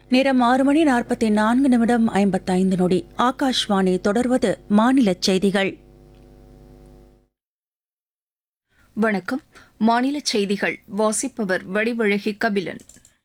நேரம் ஆறு மணி நாற்பத்தி நான்கு நிமிடம் ஐம்பத்தைந்து நொடி ஆகாஷ்வாணி தொடர்வது மாநிலச் செய்திகள் வணக்கம் மாநில செய்திகள் வாசிப்பவர் வடிவழகி கபிலன்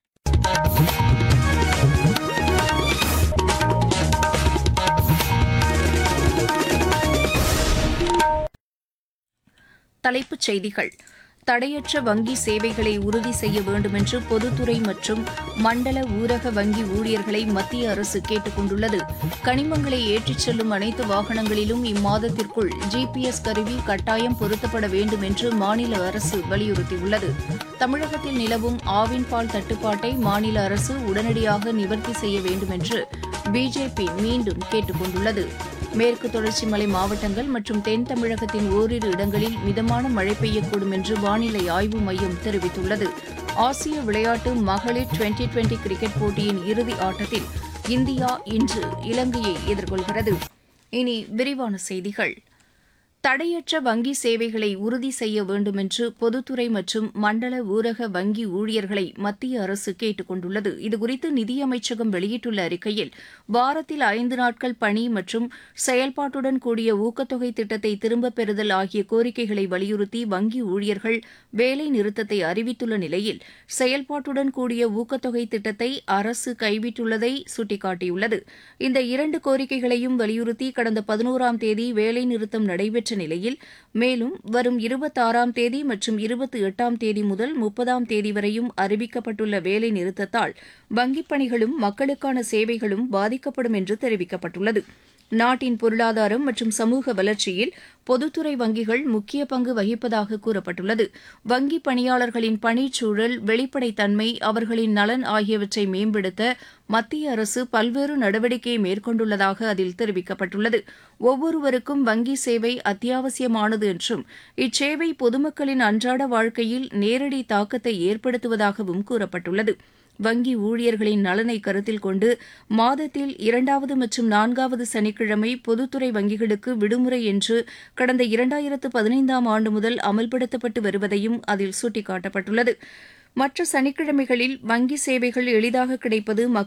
தலைப்புச் செய்திகள் தடையற்ற வங்கி சேவைகளை உறுதி செய்ய வேண்டுமென்று பொதுத்துறை மற்றும் மண்டல ஊரக வங்கி ஊழியர்களை மத்திய அரசு கேட்டுக் கொண்டுள்ளது கனிமங்களை ஏற்றிச் செல்லும் அனைத்து வாகனங்களிலும் இம்மாதத்திற்குள் ஜிபிஎஸ் கருவி கட்டாயம் பொருத்தப்பட வேண்டும் என்று மாநில அரசு வலியுறுத்தியுள்ளது தமிழகத்தில் நிலவும் ஆவின் பால் தட்டுப்பாட்டை மாநில அரசு உடனடியாக நிவர்த்தி செய்ய வேண்டும் என்று பிஜேபி மீண்டும் கேட்டுக் கொண்டுள்ளது மேற்கு தொடர்ச்சி மலை மாவட்டங்கள் மற்றும் தென் தமிழகத்தின் ஓரிரு இடங்களில் மிதமான மழை பெய்யக்கூடும் என்று வானிலை ஆய்வு மையம் தெரிவித்துள்ளது ஆசிய விளையாட்டு மகளிர் டுவெண்டி டுவெண்டி கிரிக்கெட் போட்டியின் இறுதி ஆட்டத்தில் இந்தியா இன்று இலங்கையை எதிர்கொள்கிறது இனி விரிவான செய்திகள் தடையற்ற வங்கி சேவைகளை உறுதி செய்ய வேண்டுமென்று பொதுத்துறை மற்றும் மண்டல ஊரக வங்கி ஊழியர்களை மத்திய அரசு கேட்டுக் கொண்டுள்ளது இதுகுறித்து நிதியமைச்சகம் வெளியிட்டுள்ள அறிக்கையில் வாரத்தில் ஐந்து நாட்கள் பணி மற்றும் செயல்பாட்டுடன் கூடிய ஊக்கத்தொகை திட்டத்தை திரும்பப் பெறுதல் ஆகிய கோரிக்கைகளை வலியுறுத்தி வங்கி ஊழியர்கள் வேலை நிறுத்தத்தை அறிவித்துள்ள நிலையில் செயல்பாட்டுடன் கூடிய ஊக்கத்தொகை திட்டத்தை அரசு கைவிட்டுள்ளதை சுட்டிக்காட்டியுள்ளது இந்த இரண்டு கோரிக்கைகளையும் வலியுறுத்தி கடந்த பதினோராம் தேதி வேலை நிறுத்தம் நடைபெற்ற நிலையில் மேலும் வரும் இருபத்தாறாம் தேதி மற்றும் இருபத்தி எட்டாம் தேதி முதல் முப்பதாம் தேதி வரையும் அறிவிக்கப்பட்டுள்ள வேலை நிறுத்தத்தால் வங்கிப் பணிகளும் மக்களுக்கான சேவைகளும் பாதிக்கப்படும் என்று தெரிவிக்கப்பட்டுள்ளது நாட்டின் பொருளாதாரம் மற்றும் சமூக வளர்ச்சியில் பொதுத்துறை வங்கிகள் முக்கிய பங்கு வகிப்பதாக கூறப்பட்டுள்ளது வங்கி பணியாளர்களின் பணிச்சூழல் வெளிப்படைத்தன்மை அவர்களின் நலன் ஆகியவற்றை மேம்படுத்த மத்திய அரசு பல்வேறு நடவடிக்கையை மேற்கொண்டுள்ளதாக அதில் தெரிவிக்கப்பட்டுள்ளது ஒவ்வொருவருக்கும் வங்கி சேவை அத்தியாவசியமானது என்றும் இச்சேவை பொதுமக்களின் அன்றாட வாழ்க்கையில் நேரடி தாக்கத்தை ஏற்படுத்துவதாகவும் கூறப்பட்டுள்ளது வங்கி ஊழியர்களின் நலனை கருத்தில் கொண்டு மாதத்தில் இரண்டாவது மற்றும் நான்காவது சனிக்கிழமை பொதுத்துறை வங்கிகளுக்கு விடுமுறை என்று கடந்த இரண்டாயிரத்து பதினைந்தாம் ஆண்டு முதல் அமல்படுத்தப்பட்டு வருவதையும் அதில் சுட்டிக்காட்டப்பட்டுள்ளது மற்ற சனிக்கிழமைகளில் வங்கி சேவைகள் எளிதாக கிடைப்பது